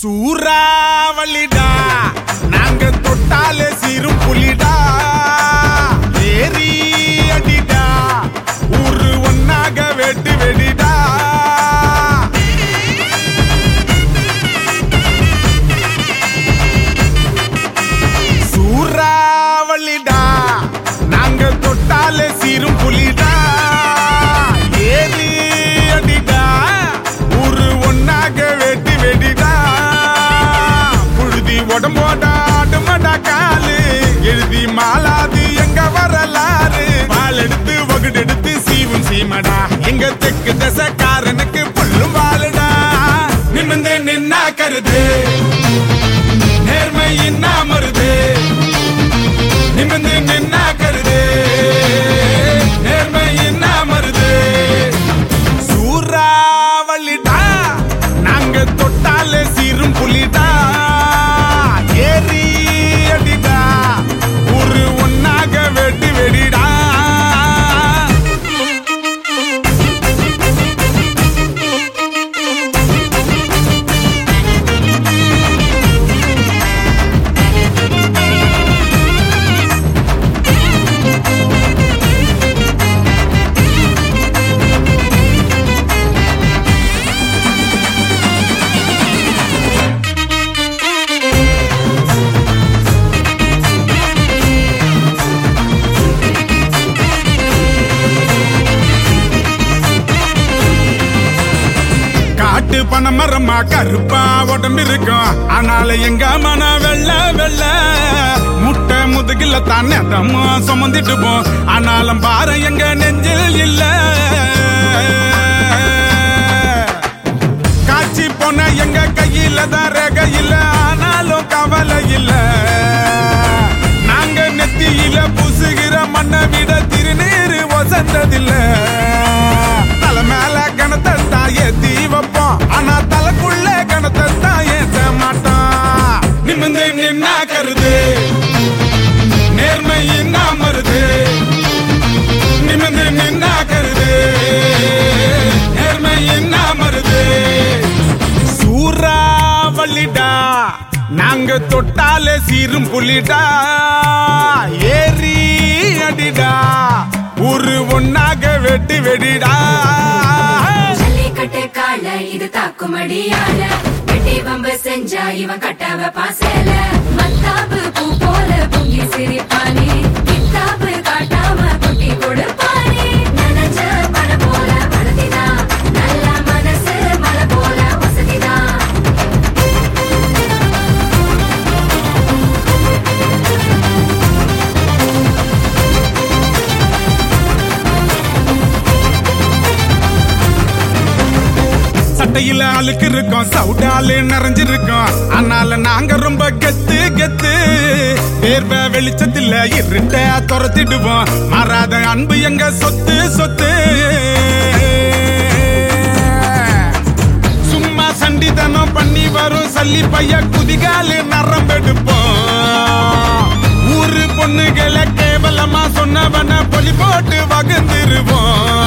சூறாவளிடா நாங்க தொட்டாலே சீரும் புலிடா ஏறி அடிடா ஊரு ஒன்னாக வெட்டு வெடிடா சூறாவளிடா நாங்க தொட்டாலே சீரும் புலிடா ஏறி அடிடா ஊரு ஒன்னாக வெட்டி வெடிடா புழுதி உடம்போட ஆடுமடா காலு எழுதி மாலாது எங்க வரலாறு பால் எடுத்து வகுடு எடுத்து சீவும் சீமடா எங்க தெற்கு தசக்காரனுக்கு புல்லும் வாழுடா நிமிந்து நின்னா கருது நேர்மை இன்னா மருது நிமிந்து நின்னா கருது நேர்மை இன்னா மருது சூறாவளிடா நாங்க தொட்டாலே சீரும் புலிடா ஏறி அடிடா ஒரு ஒன்னாக வெட்டி வெடிடா காட்டு பணமரமா கருப்பா உடம்பு இருக்கும் ஆனால எங்க மன வெள்ள வெள்ள முட்டை முதுகில தானே தம்மோ சுமந்துட்டு போ ஆனாலும் பாரு எங்க நெஞ்சில் இல்ல காட்சி போன எங்க கையில தான் ரேக இல்ல ஆனாலும் கவலை இல்ல நாங்க நெத்தியில பூசுகிற மண்ணை விட திருநீரு வசந்ததில்ல தலை மேல கணத்தை தான் ஏத்தி வைப்போம் ஆனா தலைக்குள்ள கணத்தை தான் ஏத்த மாட்டோம் நிமிந்து நின்னா கருது நேர்மை இன்னா மருது நிமிந்து நின்னா கருது நேர்மை இன்னா மருது சூறாவளிடா நாங்க தொட்டாலே சீரும் புலிடா ஏறி அடிடா ஒரு ஒன்னாக வெட்டி வெடிடா ஜல்லிக்கட்டு கால இது தாக்குமடியால வெட்டி வம்பு செஞ்சா இவன் கட்டவ பாசேல மத்தாப்பு பூ போல பொங்கி சிரிப்பானே கித்தாப்பு காட்டாம கொட்டி கொடுப்பானே நனைஞ்ச மன போல வளர்த்திதான் நல்ல மனசு மலை போல வசதிதான் சட்டையில அழுக்கு இருக்கும் சவுடாலே நிறைஞ்சிருக்கும் ஆனால நாங்க ரொம்ப கெத்து கெத்து வேர்வ வெளிச்சத்துல இருட்ட துரத்திடுவோம் மாறாத அன்பு எங்க சொத்து சொத்து சும்மா சண்டிதனம் பண்ணி வரும் சல்லி பைய குதிகாலு நரம்பெடுப்போம் ஊரு பொண்ணுகளை கேவலமா சொன்னவன பொலி போட்டு வகுந்துருவோம்